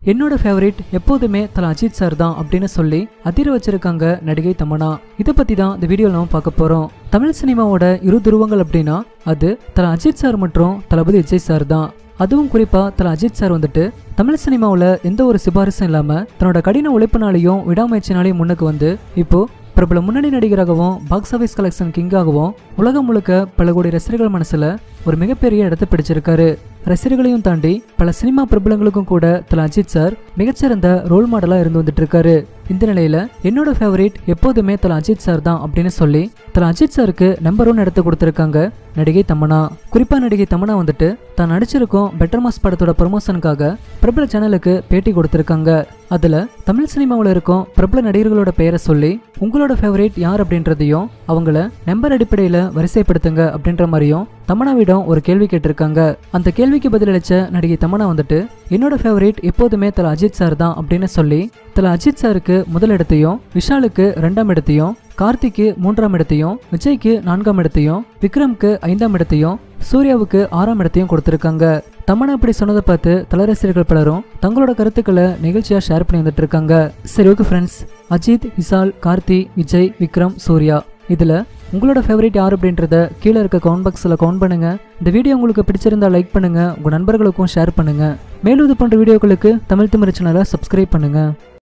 என்னோட ஃபேவரட் எப்போதுமே தல அஜித் சார் தான் அப்படின்னு சொல்லி அதிர வச்சிருக்காங்க நடிகை தமனா இதை பத்தி தான் இந்த வீடியோவில் நம்ம பார்க்க போறோம் தமிழ் சினிமாவோட இரு துருவங்கள் அப்படின்னா அது தல அஜித் சார் மற்றும் தளபதி விஜய் சார் தான் அதுவும் குறிப்பா தல அஜித் சார் வந்துட்டு தமிழ் சினிமாவில் எந்த ஒரு சிபாரிசும் இல்லாம தன்னோட கடின உழைப்பினாலையும் விடாமுயற்சினாலையும் முன்னுக்கு வந்து இப்போ பிரபல முன்னணி நடிகராகவும் பாக்ஸ் ஆஃபீஸ் கலெக்ஷன் கிங்காகவும் உலகம் முழுக்க பல கோடி ரசிகர்கள் மனசுல ஒரு மிகப்பெரிய இடத்தை பிடிச்சிருக்காரு ரசிகர்களையும் தாண்டி பல சினிமா பிரபலங்களுக்கும் கூட தல அஜித் சார் மிகச்சிறந்த ரோல் மாடலா இருந்து வந்துட்டு இருக்காரு இந்த நிலையில என்னோட ஃபேவரட் எப்போதுமே தல அஜித் சார் தான் அப்படின்னு சொல்லி தல அஜித் சாருக்கு நம்பர் ஒன் இடத்தை கொடுத்துருக்காங்க நடிகை தமனா குறிப்பா நடிகை தமனா வந்துட்டு தான் நடிச்சிருக்கும் பெட்டர் மாஸ் படத்தோட ப்ரமோஷனுக்காக பிரபல சேனலுக்கு பேட்டி கொடுத்துருக்காங்க அதுல தமிழ் சினிமாவில் இருக்கும் பிரபல நடிகர்களோட பெயரை சொல்லி உங்களோட ஃபேவரட் யார் அப்படின்றதையும் அவங்கள நம்பர் அடிப்படையில் வரிசைப்படுத்துங்க அப்படின்ற மாதிரியும் தமனாவிடம் ஒரு கேள்வி கேட்டிருக்காங்க அந்த கேள்விக்கு பதிலளிச்ச நடிகை தமனா வந்துட்டு என்னோட ஃபேவரட் எப்போதுமே தல அஜித் சார் தான் அப்படின்னு சொல்லி தல அஜித் சாருக்கு முதல் இடத்தையும் விஷாலுக்கு ரெண்டாம் இடத்தையும் கார்த்திக்கு மூன்றாம் இடத்தையும் விஜய்க்கு நான்காம் இடத்தையும் விக்ரம்க்கு ஐந்தாம் இடத்தையும் சூர்யாவுக்கு ஆறாம் இடத்தையும் கொடுத்திருக்காங்க தமனா இப்படி சொன்னதை பார்த்து தலரசிகர்கள் பலரும் தங்களோட கருத்துக்களை நிகழ்ச்சியா ஷேர் பண்ணி வந்துட்டு இருக்காங்க சரி ஓகே ஃப்ரெண்ட்ஸ் அஜித் விஷால் கார்த்தி விஜய் விக்ரம் சூர்யா இதுல உங்களோட ஃபேவரட் யார் அப்படின்றத கீழே இருக்க கவுண்ட் பாக்ஸில் கவுண்ட் பண்ணுங்க இந்த வீடியோ உங்களுக்கு பிடிச்சிருந்தா லைக் பண்ணுங்க உங்க நண்பர்களுக்கும் ஷேர் பண்ணுங்க மேலும் இது போன்ற வீடியோக்களுக்கு தமிழ் திமிரு சேனலை சப்ஸ்கிரைப் பண்ணுங்க